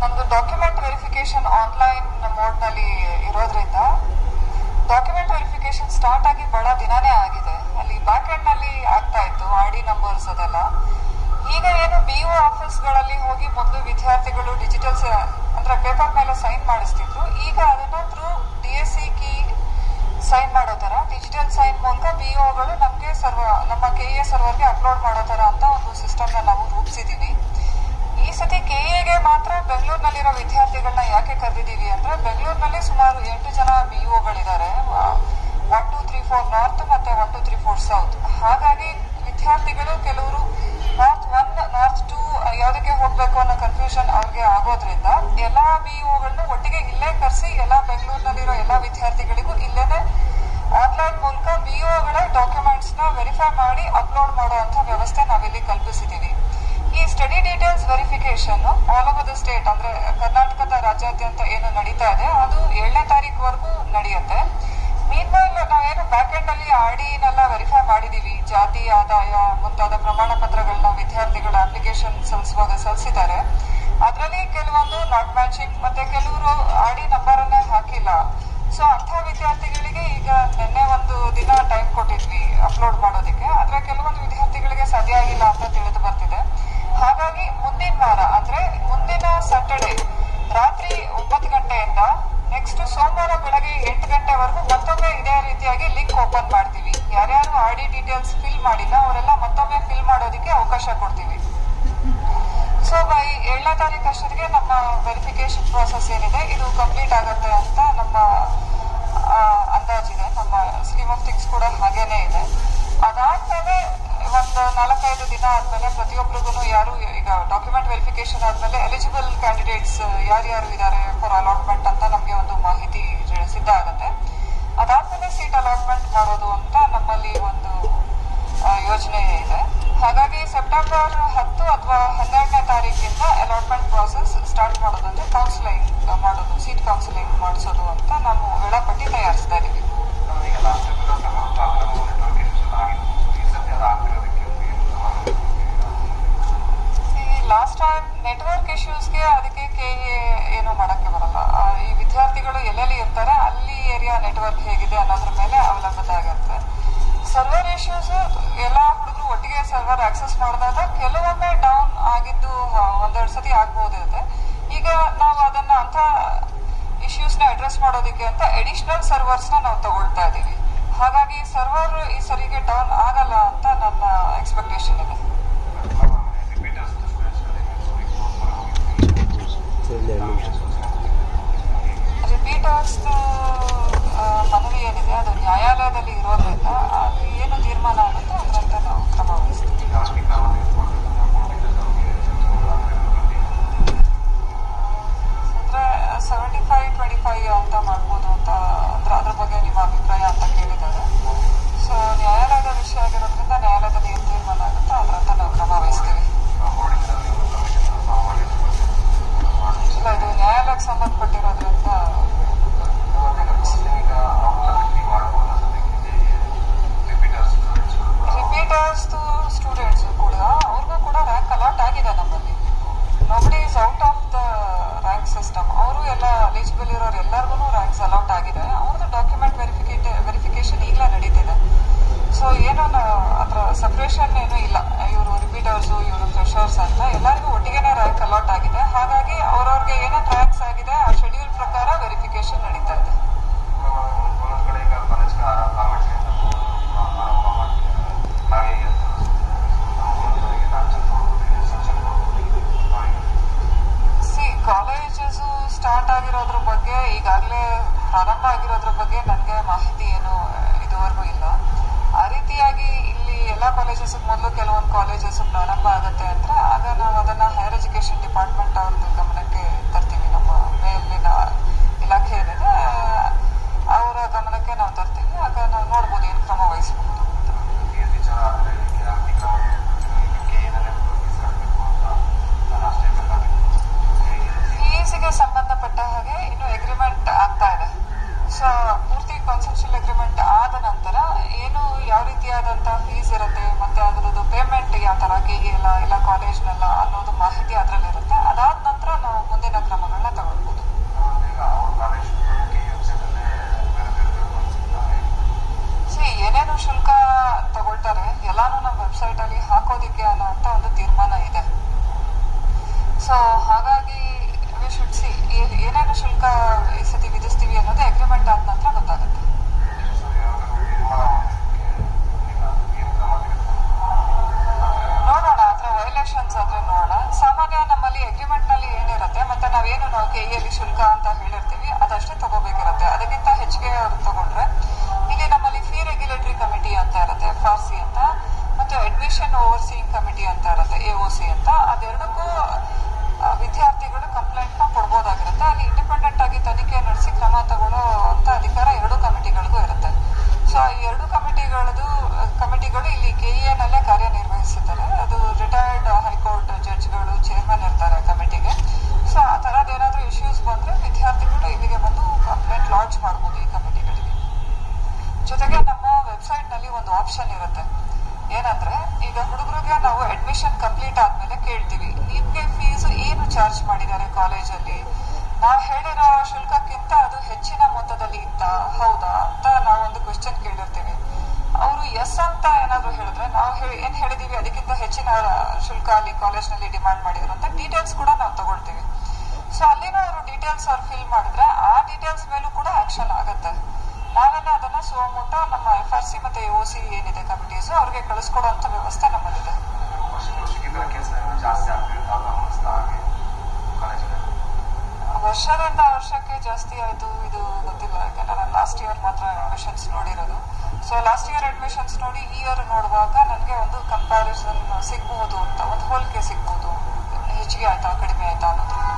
ನಮ್ದು document verification online ಮೋಡ್ನಲ್ಲಿ ಇರೋದ್ರಿಂದ ಡಾಕ್ಯುಮೆಂಟ್ ವೆರಿಫಿಕೇಶನ್ ಸ್ಟಾರ್ಟ್ ಆಗಿ ಬಹಳ ದಿನಾನೇ ಆಗಿದೆ ಅಲ್ಲಿ ಬ್ಯಾಕ್ ಎಂಡ್ ನಲ್ಲಿ ಆಗ್ತಾ ಇತ್ತು ಆರ್ ಡಿ ನಂಬರ್ಸ್ ಅದೆಲ್ಲ ಈಗ ಏನು ಬಿ ಒ ಆಫೀಸ್ಗಳಲ್ಲಿ ಹೋಗಿ ಮೊದಲು ವಿದ್ಯಾರ್ಥಿಗಳು ಡಿಜಿಟಲ್ ಅಂದ್ರೆ ಪೇಪರ್ ಮೇಲೆ ಸೈನ್ ಮಾಡಿಸ್ತಿದ್ರು ಈಗ ಅದನ್ನ through D S C key sign ಮಾಡೋ ತರ ಡಿಜಿಟಲ್ ಸೈನ್ ಮೂಲಕ ಬಿ ಒಗಳು ನಮಗೆ ಸರ್ವ ನಮ್ಮ ಕೆ ಎ ಸರ್ವರ್ಗೆ ಅಪ್ಲೋಡ್ ಮಾಡೋ ತರ ಅಂತ ಒಂದು ಸಿಸ್ಟಮ್ನ ನಾವು ರೂಪಿಸಿದೀವಿ ಈ ಸತಿ ಕೆ ಎಗೆ ಮಾತ್ರ ಬೆಂಗಳೂರಿನಲ್ಲಿರೋ ವಿದ್ಯಾರ್ಥಿಗಳನ್ನ ಯಾಕೆ ಕರೆದಿದ್ದೀವಿ ಅಂದ್ರೆ ಬೆಂಗಳೂರಿನಲ್ಲಿ ಸುಮಾರು ಎಂಟು ಜನ ಬಿ ಒಗಳಿದ್ದಾರೆ one two three four north ಮತ್ತೆ one two three four south ಹಾಗಾಗಿ ವಿದ್ಯಾರ್ಥಿಗಳು ಕೆಲವರು ನಾರ್ತ್ ಒನ್ ನಾರ್ತ್ ಟೂ ಯಾವುದಕ್ಕೆ ಹೋಗ್ಬೇಕು ಅನ್ನೋ ಕನ್ಫ್ಯೂಷನ್ ಅವ್ರಿಗೆ ಆಗೋದ್ರಿಂದ ಎಲ್ಲಾ ಬಿ ಒಗಳನ್ನ ಒಟ್ಟಿಗೆ ಇಲ್ಲೇ ಕರೆಸಿ ಎಲ್ಲಾ ಬೆಂಗಳೂರಿನಲ್ಲಿರೋ ಎಲ್ಲಾ ವಿದ್ಯಾರ್ಥಿಗಳಿಗೂ ಇಲ್ಲೇನೆ ಆನ್ಲೈನ್ ಮೂಲಕ ಬಿ ಒಗಳ ಡಾಕ್ಯುಮೆಂಟ್ಸ್ ನ ವೆರಿಫೈ ಮಾಡಿ ಅಪ್ಲೋಡ್ ಮಾಡುವಂತ ವ್ಯವಸ್ಥೆ ನಾವಿಲ್ಲಿ ಕಲ್ಪಿಸಿದ್ದೀವಿ ಈ study details verification all over the state ಅಂದ್ರೆ ಕರ್ನಾಟಕದ ರಾಜ್ಯಾದ್ಯಂತ ಏನು ನಡೀತಾ ಇದೆ ಅದು ಏಳನೇ ತಾರೀಕುವರೆಗೂ ನಡೆಯುತ್ತೆ ಮೀನ್ವೈಲ್ ನಾವೇನು ಬ್ಯಾಕ್ ಎಂಡ್ ಅಲ್ಲಿ ಆರ್ ಡಿನೆಲ್ಲ ವೆರಿಫೈ ಮಾಡಿದೀವಿ ಜಾತಿ ಆದಾಯ ಮುಂತಾದ ಪ್ರಮಾಣ ಪತ್ರಗಳನ್ನ ವಿದ್ಯಾರ್ಥಿಗಳ ಅಪ್ಲಿಕೇಶನ್ ಸಲ್ಲಿಸುವಾಗ ಸಲ್ಲಿಸಿದ್ದಾರೆ ಅದರಲ್ಲಿ ಕೆಲವೊಂದು ನಾಟ್ ಮ್ಯಾಚಿಂಗ್ ಮತ್ತೆ ಕೆಲವರು ಆರ್ ಡಿ ನಂಬರ್ ಅನ್ನೇ ಹಾಕಿಲ್ಲ ಸೊ ಅಂಥ ವಿದ್ಯಾರ್ಥಿಗಳಿಗೆ ಈಗ ನಿನ್ನೆ ಒಂದು ದಿನ ಟೈಮ್ ಕೊಟ್ಟಿದ್ವಿ ಅಪ್ಲೋಡ್ ಮಾಡೋದಕ್ಕೆ ಆದ್ರೆ ಕೆಲವೊಂದು ವಿದ್ಯಾರ್ಥಿಗಳಿಗೆ ಸಾಧ್ಯ ಆಗಿಲ್ಲ ಅಂತ ತಿಳಿದು ಬರ್ತಿದೆ ಹಾಗಾಗಿ ಮುಂದಿನ ವಾರ ಅಂದ್ರೆ ಮುಂದಿನ ಸ್ಯಾಟರ್ಡೆ ರಾತ್ರಿ ಒಂಬತ್ತು ಗಂಟೆಯಿಂದ ನೆಕ್ಸ್ಟ್ ಸೋಮವಾರ ಬೆಳಗ್ಗೆ ಎಂಟು ಗಂಟೆವರೆಗೂ ಮತ್ತೊಮ್ಮೆ ಇದೇ ರೀತಿಯಾಗಿ ಲಿಂಕ್ ಓಪನ್ ಮಾಡ್ತೀವಿ ಯಾರ್ಯಾರು ಆರ್ ಡಿ ಡೀಟೇಲ್ಸ್ ಫಿಲ್ ಮಾಡಿಲ್ಲ ಅವರೆಲ್ಲ ಮತ್ತೊಮ್ಮೆ ಫಿಲ್ ಮಾಡೋದಕ್ಕೆ ಅವಕಾಶ ಕೊಡ್ತೀವಿ ಸೊ ಬೈ ಏಳನೇ ತಾರೀಕು ಅಷ್ಟೊತ್ತಿಗೆ ನಮ್ಮ ವೆರಿಫಿಕೇಶನ್ ಪ್ರಾಸೆಸ್ ಏನಿದೆ ಇದು ಕಂಪ್ಲೀಟ್ ಆಗುತ್ತೆ ಅಂತ ನಮ್ಮ ಆ, ಅಂದಾಜಿದೆ ನಮ್ಮ ಸ್ಕೀಮ್ ಆಫ್ ಥಿಂಗ್ಸ್ ಕೂಡ ಹಾಗೇನೆ ಇದೆ ಅದಾದ್ಮೇಲೆ ಒಂದು ನಾಲ್ಕೈದು ದಿನ ಆದ್ಮೇಲೆ ಪ್ರತಿಯೊಬ್ಬರಿಗೂ ಯಾರು ಈಗ ಡಾಕ್ಯುಮೆಂಟ್ ವೆರಿಫಿಕೇಶನ್ ಆದ್ಮೇಲೆ ಎಲಿಜಿಬಲ್ ಕ್ಯಾಂಡಿಡೇಟ್ಸ್ ಯಾರ್ಯಾರು ಇದ್ದಾರೆ ಫಾರ್ ಅಲಾಟ್ಮೆಂಟ್ ಅಂತ ನಮಗೆ ಒಂದು ಮಾಹಿತಿ ಸಿದ್ಧ ಆಗುತ್ತೆ ಅದಾದ್ಮೇಲೆ ಸೀಟ್ ಅಲಾಟ್ಮೆಂಟ್ ಮಾಡೋದು ಅಂತ ನಮ್ಮಲ್ಲಿ ಒಂದು ಆ, ಯೋಜನೆ ಇದೆ ಹಾಗಾಗಿ ಸೆಪ್ಟೆಂಬರ್ ಹತ್ತು ಅಥವಾ ಹನ್ನೆರಡನೇ ತಾರೀಕಿಂದ ಅಲಾಟ್ಮೆಂಟ್ ಪ್ರಾಸೆಸ್ ಸ್ಟಾರ್ಟ್ ಮಾಡೋದಂದ್ರೆ ಕೌನ್ಸಿಲಿಂಗ್ ಮಾಡೋದು ಸೀಟ್ ಕೌನ್ಸಿಲಿಂಗ್ ಮಾಡಿಸೋದು ಅಂತ ನಾವು ವೇಳಾಪಟ್ಟಿ ತಯಾರಿಸ್ತಾ ಇದೀವಿ ಈಗ ಲಾಸ್ಟ್ ನೆಟ್ವರ್ಕ್ ಇಶ್ಯೂಸ್ ಆಗಿತ್ತು ಈ ಸದ್ಯ ಅದು ಆಗ್ತಿರೋದಕ್ಕೆ ಈ ಲಾಸ್ಟ್ ಟೈಮ್ ನೆಟ್ವರ್ಕ್ ಇಶ್ಯೂಸ್ಗೆ ಅದಕ್ಕೆ ಕೆ ಏನು ಮಾಡಕ್ಕೆ ಬರಲ್ಲ ಆ, ಈ ವಿದ್ಯಾರ್ಥಿಗಳು ಎಲ್ಲೆಲ್ಲಿ ಇರ್ತಾರೆ ಅಲ್ಲಿ ಏರಿಯಾ ನೆಟ್ವರ್ಕ್ ಹೇಗಿದೆ ಅನ್ನೋದ್ರ ಮೇಲೆ ಅವಲಂಬಿತ ಆಗಿರುತ್ತೆ ಸರ್ವರ್ ಇಶ್ಯೂಸ್ ಎಲ್ಲ ಹುಡುಗರು ಒಟ್ಟಿಗೆ ಸರ್ವರ್ ಆಕ್ಸೆಸ್ ಮಾಡಿದಾಗ ಕೆಲವೊಮ್ಮೆ ಡೌನ್ ಆಗಿದ್ದು ಆ, ಒಂದೆರಡು ಸತಿ ಆಗ್ಬೋದಿರುತ್ತೆ ಈಗ ನಾವು ಅದನ್ನ ಅಂತ ಇಶ್ಯೂಸ್ ನ ಅಡ್ರೆಸ್ ಮಾಡೋದಕ್ಕೆ ಅಂತ ಅಡಿಷನಲ್ ಸರ್ವರ್ಸ್ ನ ನಾವು ತಗೊಳ್ತಾ ಇದೀವಿ ಹಾಗಾಗಿ ಸರ್ವರ್ ಈ ಸರಿಗೆ ಡೌನ್ ಆಗಲ್ಲ ಅಂತ ನನ್ನ ಎಕ್ಸ್ಪೆಕ್ಟೇಷನ್ ಇದೆ ರಿಪೀಟರ್ಸ್ ಸ್ಟೂಡೆಂಟ್ಸ್ ರಿಪೀಟರ್ಸ್ ಮನವಿ ಏನಿದೆ ಅದು ನ್ಯಾಯಾಲಯದಲ್ಲಿ ಇರೋದ್ರಿಂದ ಅದು ಏನು ತೀರ್ಮಾನ ಆಗುತ್ತೆ ಅದರಂತೆ ನಾವು ಕ್ರಮ ವಹಿಸ್ತೀವಿ ಅಂದ್ರೆ ಸೆವೆಂಟಿ ಫೈವ್ ಟ್ವೆಂಟಿ ಫೈವ್ ಅಂತ ಮಾಡ್ಬೋದು ಅಂತ ಅಂದ್ರೆ ಅದ್ರ ಬಗ್ಗೆ ನಿಮ್ಮ ಅಭಿಪ್ರಾಯ ಅಂತ ಕೇಳಿದ್ದಾರೆ ಸೊ ನ್ಯಾಯಾಲಯದ ವಿಷಯ ಆಗಿರೋದ್ರಿಂದ ನ್ಯಾಯಾಲಯದಲ್ಲಿ ಏನು ತೀರ್ಮಾನ ಆಗುತ್ತೋ ಅದರಂತೆ ನಾವು ಕ್ರಮ ವಹಿಸ್ತೀವಿ ಇಲ್ಲ ಇದು ನ್ಯಾಯಾಲಯಕ್ಕೆ ಸಂಬಂಧಪಟ್ಟಿರೋದ್ರಿಂದ ರಿಪೀಟರ್ಸ್ ಸ್ಟೂಡೆಂಟ್ಸ್ ಕೂಡ ಅವ್ರಿಗೂ ಕೂಡ ರ್ಯಾಂಕ್ ಅಲಾಟ್ ಆಗಿದೆ ನಮ್ಮಲ್ಲಿ nobody is out of the rank system ಅವರು ಎಲ್ಲ ಎಲಿಜಿಬಲ್ ಇರೋರು ಎಲ್ಲರಿಗೂ ರ್ಯಾಂಕ್ಸ್ ಅಲಾಟ್ ಆಗಿದೆ ಅವ್ರದ್ದು ಡಾಕ್ಯುಮೆಂಟ್ ವೆರಿಫಿಕೇಟ್ ವೆರಿಫಿಕೇಶನ್ ಈಗಲೇ ನಡೀತಿದೆ ಸೊ ಏನೋ ಅದರ ಸಪ್ರೇಷನ್ ಏನೂ ಇಲ್ಲ ಇವರು ರಿಪೀಟರ್ಸು ಇವರು ಫ್ರೆಷರ್ಸ್ ಅಂತ ಎಲ್ಲರಿಗೂ ಒಟ್ಟಿಗೆನೇ ರ್ಯಾಂಕ್ ಅಲಾಟ್ ಆಗಿದೆ ಹಾಗಾಗಿ ಅವ್ರವ್ರಿಗೆ ಏನೇನು ರ್ಯಾಂಕ್ಸ್ ಆಗಿದೆ ಆ ಶೆಡ್ಯೂಲ್ ಪ್ರಕಾರ ವೆರಿಫಿಕೇಶನ್ ನಡೀತಾ ಇದೆ ಸಿ ಕಾಲೇಜಸ್ ಸ್ಟಾರ್ಟ್ ಆಗಿರೋದ್ರ ಬಗ್ಗೆ ಈಗಾಗಲೇ ಪ್ರಾರಂಭ ಆಗಿರೋದ್ರ ಬಗ್ಗೆ ನನಗೆ ಮಾಹಿತಿ ಏನು ಇದುವರೆಗೂ ಇಲ್ಲ ಆ ರೀತಿಯಾಗಿ ಇಲ್ಲಿ ಎಲ್ಲ ಕಾಲೇಜಸ್ ಮೊದಲು ಕೆಲವೊಂದು ಕಾಲೇಜಸ್ ಪ್ರಾರಂಭ ಆಗುತ್ತೆ ಅಂದ್ರೆ ಆಗ ನಾವು ಅದನ್ನ ಹೈಯರ್ ಎಜುಕೇಶನ್ ಡಿಪಾರ್ಟ್ಮೆಂಟ್ ಅವ್ರದ್ದು ಗಮನಕ್ಕೆ ತರ್ತೀವಿ ನಮ್ಮ ಮೇಲಿನ ಇಲಾಖೆ ಏನಿದೆ ಅವರ ಗಮನಕ್ಕೆ ನಾವು ತರ್ತೀವಿ ಆಗ ನಾವು ನೋಡ್ಬೋದು ಏನು ಕ್ರಮ ವಹಿಸಬಹುದು ಅಂತ ಫೀಸಿಗೆ ಸಂಬಂಧಪಟ್ಟ ಹಾಗೆ ಇನ್ನು ಅಗ್ರಿಮೆಂಟ್ ಆಗ್ತಾ ಇದೆ ಸೊ ಪೂರ್ತಿ ಕಾನ್ಸೆಪ್ಷನ್ ಅಗ್ರಿಮೆಂಟ್ ಆದ ನಂತರ ಏನು ಯಾವ ರೀತಿಯಾದಂತಹ ಫೀಸ್ ಇರುತ್ತೆ ಮತ್ತೆ ಅದರದ್ದು ಪೇಮೆಂಟ್ ಯಾವ ತರ ಕೆ ಎಲ್ಲ ಇಲ್ಲ ಕಾಲೇಜ್ನೆಲ್ಲ ಅನ್ನೋದು ಮಾಹಿತಿ ಅದರಲ್ಲಿರುತ್ತೆ ಅದಾದ ನಂತರ ನಾವು ಮುಂದಿನ ಕ್ರಮ ಹಾಗಾಗಿ ವಿ ಶುಡ್ ಸಿ ಏನೇನು ಶುಲ್ಕ ಈ ಸತಿ ವಿಧಿಸ್ತೀವಿ ಅನ್ನೋದು ಅಗ್ರಿಮೆಂಟ್ ಆದ ನಂತರ ಗೊತ್ತಾಗುತ್ತೆ ಸರ್ ಯಾವ್ದಾದ್ರು ತೀರ್ಮಾನ ಮಾಡೋದಕ್ಕೆ ಇಲ್ಲ ಏನು ಕ್ರಮ ತೆಗೆದುಕೊಂಡು ನೋಡೋಣ ಅದ್ರ ವೈಲೇಷನ್ಸ್ ಆದ್ರೆ ನೋಡೋಣ ಸಾಮಾನ್ಯ ನಮ್ಮಲ್ಲಿ ಅಗ್ರಿಮೆಂಟ್ ನಲ್ಲಿ ಏನಿರುತ್ತೆ ಮತ್ತೆ ನಾವೇನು ನಾವು ಕೆಇಯಲ್ಲಿ ಶುಲ್ಕ ಅಂತ ಹೇಳಿರ್ತೀವಿ ಅದಷ್ಟೇ ತಗೋಬೇಕಿರುತ್ತೆ ಅದಕ್ಕಿಂತ ಹೆಚ್ಚಿಗೆ ಅವ್ರು ತಗೊಂಡ್ರೆ ಇಲ್ಲಿ ನಮ್ಮಲ್ಲಿ ಫೀ ರೆಗ್ಯುಲೇಟರಿ ಕಮಿಟಿ ಅಂತ ಇರುತ್ತೆ ಎಫ್ ಆರ್ ಸಿ ಅಂತ ಮತ್ತು ಅಡ್ಮಿಷನ್ ಓವರ್ಸೀಯಿಂಗ್ ಕಮಿಟಿ ಅಂತ ಇರುತ್ತೆ ಎ ಒ ಸಿ ಅಂತ ಅದೆರಡಕ್ಕೂ ಆ, ವಿದ್ಯಾರ್ಥಿಗಳು ಕಂಪ್ಲೇಂಟ್ ನ ಕೊಡ್ಬೋದಾಗಿರುತ್ತೆ ಅಲ್ಲಿ ಇಂಡಿಪೆಂಡೆಂಟ್ ಆಗಿ ತನಿಖೆ ನಡೆಸಿ ಕ್ರಮ ತಗೊಳ್ಳೋ ಅಂತ ಅಧಿಕಾರ ಎರಡು ಕಮಿಟಿಗಳಿಗೂ ಇರುತ್ತೆ ಸೊ ಈ ಎರಡು ಕಮಿಟಿಗಳದು ಕಮಿಟಿಗಳು ಇಲ್ಲಿ ಕೆಇಎ ನಲ್ಲೇ ಕಾರ್ಯನಿರ್ವಹಿಸುತ್ತಾರೆ ಅದು ರಿಟೈರ್ಡ್ ಹೈಕೋರ್ಟ್ ಜಡ್ಜ್ಗಳು ಚೇರ್ಮನ್ ಇರ್ತಾರೆ ಕಮಿಟಿಗೆ ಸೊ ಆ ತರದ್ ಏನಾದ್ರೂ ಇಶ್ಯೂಸ್ ಬಂದ್ರೆ ವಿದ್ಯಾರ್ಥಿಗಳು ಇಲ್ಲಿಗೆ ಬಂದು ಕಂಪ್ಲೇಂಟ್ ಲಾಂಚ್ ಮಾಡ್ಬೋದು ಈ ಕಮಿಟಿಗಳಿಗೆ ಜೊತೆಗೆ ನಮ್ಮ ವೆಬ್ಸೈಟ್ ನಲ್ಲಿ ಒಂದು ಆಪ್ಷನ್ ಇರುತ್ತೆ ಏನಂದ್ರೆ ಈಗ ಹುಡುಗರಿಗೆ ನಾವು ಅಡ್ಮಿಷನ್ ಕಂಪ್ಲೀಟ್ ಆದ್ಮೇಲೆ ಕೇಳ್ತೀವಿ ನಿಮ್ಗೆ ಫೀಸ್ ಏನು ಚಾರ್ಜ್ ಮಾಡಿದ್ದಾರೆ ಕಾಲೇಜಲ್ಲಿ ನಾವು ಹೇಳಿರೋ ಶುಲ್ಕಕ್ಕಿಂತ ಅದು ಹೆಚ್ಚಿನ ಮೊತ್ತದಲ್ಲಿ ಇತ್ತ ಹೌದಾ ಅಂತ ನಾವು ಒಂದು ಕ್ವೆಶ್ಚನ್ ಕೇಳಿರ್ತೀವಿ ಅವರು ಎಸ್ ಅಂತ ಏನಾದ್ರು ಹೇಳಿದ್ರೆ ನಾವು ಹೇ- ಏನ್ ಹೇಳಿದೀವಿ ಅದಕ್ಕಿಂತ ಹೆಚ್ಚಿನ ಶುಲ್ಕ ಅಲ್ಲಿ ಕಾಲೇಜ್ನಲ್ಲಿ ಡಿಮಾಂಡ್ ಮಾಡಿದ್ರು ಅಂತ ಡೀಟೇಲ್ಸ್ ಕೂಡ ನಾವು ತಗೊಳ್ತೀವಿ ಸೊ ಅಲ್ಲಿನೂ ಅವರು ಡೀಟೇಲ್ಸ್ ಅವ್ರು ಫಿಲ್ ಮಾಡಿದ್ರೆ ಆ ಡೀಟೇಲ್ಸ್ ಮೇಲೂ ಕೂಡ ಆಕ್ಷನ್ ಆಗುತ್ತೆ ನಾವೆಲ್ಲ ಅದನ್ನ ಸುವಮುಟ್ಟ ನಮ್ಮ ಎಫ್ ಆರ್ ಸಿ ಮತ್ತೆ ಒ ಸಿ ಏನಿದೆ ಕಮಿಟೀಸ್ ಅವ್ರಿಗೆ ಕಳಿಸ್ಕೊಡುವಂತ ವ್ಯವಸ್ಥೆ ನಮ್ಮಲ್ಲಿದೆ ವರ್ಷ ವರ್ಷಕ್ಕಿಂತ ಕೇಸ್ ಜಾಸ್ತಿ ಆಗ್ತಿದೆ ತಾವು ಗಮನಿಸ್ತಾ ಹಾಗೆ ಕಾಲೇಜಲ್ಲಿ ವರ್ಷದಿಂದ ವರ್ಷಕ್ಕೆ ಜಾಸ್ತಿ ಆಯ್ತು ಇದು ಗೊತ್ತಿಲ್ಲ ಯಾಕಂದ್ರೆ ನಾನು ಲಾಸ್ಟ್ ಇಯರ್ ಮಾತ್ರ ಅಡ್ಮಿಷನ್ಸ್ ನೋಡಿರೋದು ಸೊ ಲಾಸ್ಟ್ ಇಯರ್ ಅಡ್ಮಿಷನ್ಸ್ ನೋಡಿ ಈ ಇಯರ್ ನೋಡುವಾಗ ನನಗೆ ಒಂದು ಕಂಪ್ಯಾರಿಸನ್ ಸಿಗ್ಬಹುದು ಅಂತ ಒಂದು ಹೋಲಿಕೆ ಸಿಗ್ಬಹುದು ಹೆಚ್ಚಿಗೆ ಆಯ್ತಾ ಕಡಿಮೆ ಆಯ್ತಾ ಅನ್ನೋದು